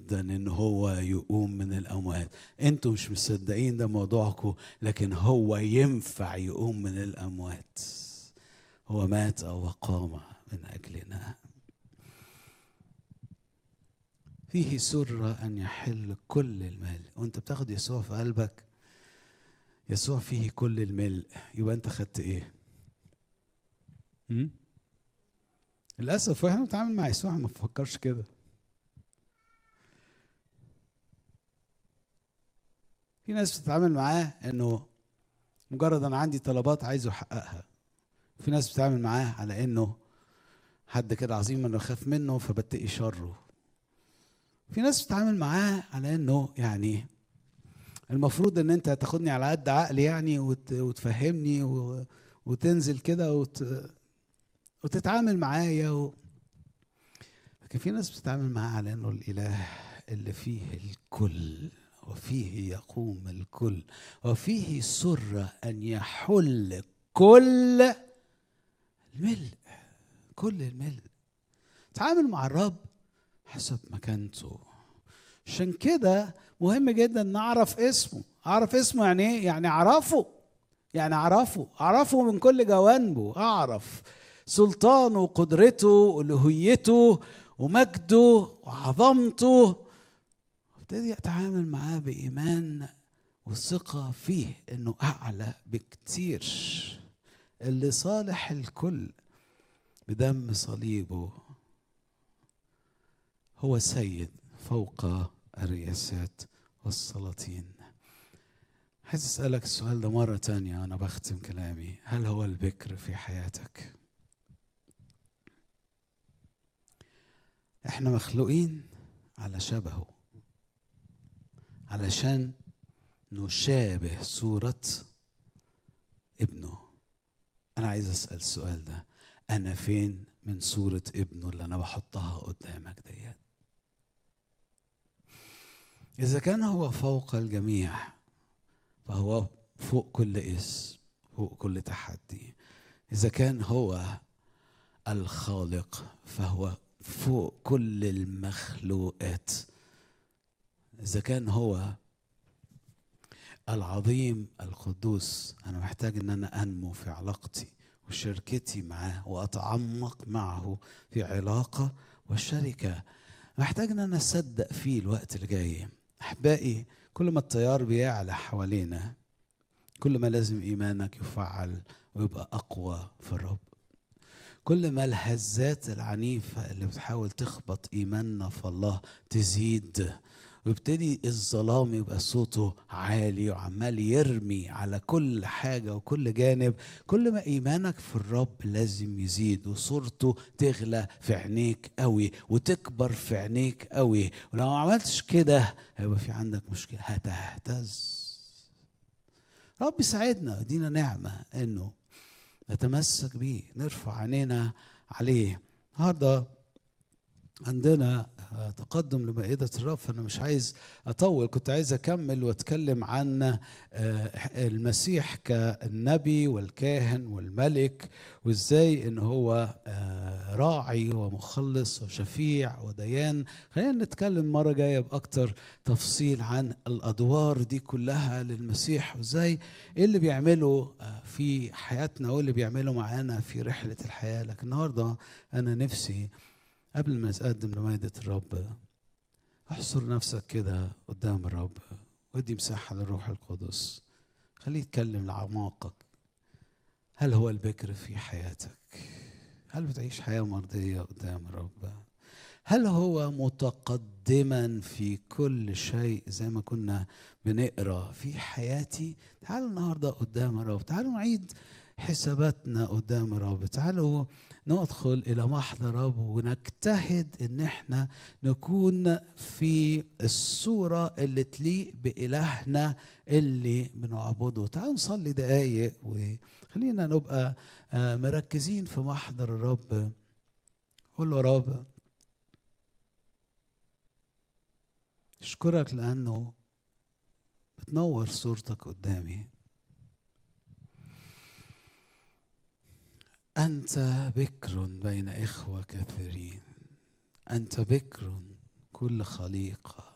جدا ان هو يقوم من الاموات انتوا مش مصدقين ده موضوعكم لكن هو ينفع يقوم من الاموات هو مات وقام من اجلنا فيه سرة أن يحل كل المال وأنت بتاخد يسوع في قلبك يسوع فيه كل الملء يبقى أنت خدت إيه؟ م? للأسف وإحنا بنتعامل مع يسوع ما بنفكرش كده في ناس بتتعامل معاه إنه مجرد أنا عندي طلبات عايزه أحققها في ناس بتتعامل معاه على إنه حد كده عظيم أنا بخاف منه فبتقي شره في ناس بتتعامل معاه على انه يعني المفروض ان انت تاخدني على قد عقلي يعني وت... وتفهمني و... وتنزل كده وت... وتتعامل معايا و... لكن في ناس بتتعامل معاه على انه الاله اللي فيه الكل وفيه يقوم الكل وفيه سر ان يحل كل الملء كل الملء تعامل مع الرب حسب مكانته عشان كده مهم جدا نعرف اسمه اعرف اسمه يعني ايه يعني اعرفه يعني اعرفه اعرفه من كل جوانبه اعرف سلطانه وقدرته والوهيته ومجده وعظمته ابتدي اتعامل معاه بايمان والثقه فيه انه اعلى بكتير اللي صالح الكل بدم صليبه هو سيد فوق الرياسات والسلاطين عايز اسالك السؤال ده مره تانية وانا بختم كلامي هل هو البكر في حياتك احنا مخلوقين على شبهه علشان نشابه صورة ابنه أنا عايز أسأل السؤال ده أنا فين من صورة ابنه اللي أنا بحطها قدامك ديت إذا كان هو فوق الجميع فهو فوق كل اسم فوق كل تحدي إذا كان هو الخالق فهو فوق كل المخلوقات إذا كان هو العظيم القدوس أنا محتاج إن أنا أنمو في علاقتي وشركتي معاه وأتعمق معه في علاقة والشركة محتاج إن أنا أصدق فيه الوقت اللي جاي أحبائي كل ما التيار بيعلى حوالينا كل ما لازم إيمانك يفعل ويبقى أقوى في الرب كل ما الهزات العنيفة اللي بتحاول تخبط إيماننا في الله تزيد ويبتدي الظلام يبقى صوته عالي وعمال يرمي على كل حاجة وكل جانب كل ما إيمانك في الرب لازم يزيد وصورته تغلى في عينيك قوي وتكبر في عينيك قوي ولو ما عملتش كده هيبقى في عندك مشكلة هتهتز رب يساعدنا ادينا نعمة انه نتمسك بيه نرفع عينينا عليه النهارده عندنا تقدم لمائدة الرب فأنا مش عايز أطول كنت عايز أكمل وأتكلم عن المسيح كالنبي والكاهن والملك وإزاي إن هو راعي ومخلص وشفيع وديان خلينا نتكلم مرة جاية بأكتر تفصيل عن الأدوار دي كلها للمسيح وإزاي إيه اللي بيعمله في حياتنا وإيه اللي بيعمله معانا في رحلة الحياة لكن النهاردة أنا نفسي قبل ما تقدم لمائدة الرب احصر نفسك كده قدام الرب وادي مساحة للروح القدس خليه يتكلم لأعماقك هل هو البكر في حياتك هل بتعيش حياة مرضية قدام الرب هل هو متقدما في كل شيء زي ما كنا بنقرا في حياتي تعالوا النهارده قدام الرب تعالوا نعيد حساباتنا قدام الرب تعالوا ندخل الى محضر رب ونجتهد ان احنا نكون في الصوره اللي تليق بالهنا اللي بنعبده تعالوا نصلي دقايق وخلينا نبقى مركزين في محضر الرب قول له يا رب اشكرك لانه بتنور صورتك قدامي أنت بكر بين إخوة كثيرين أنت بكر كل خليقة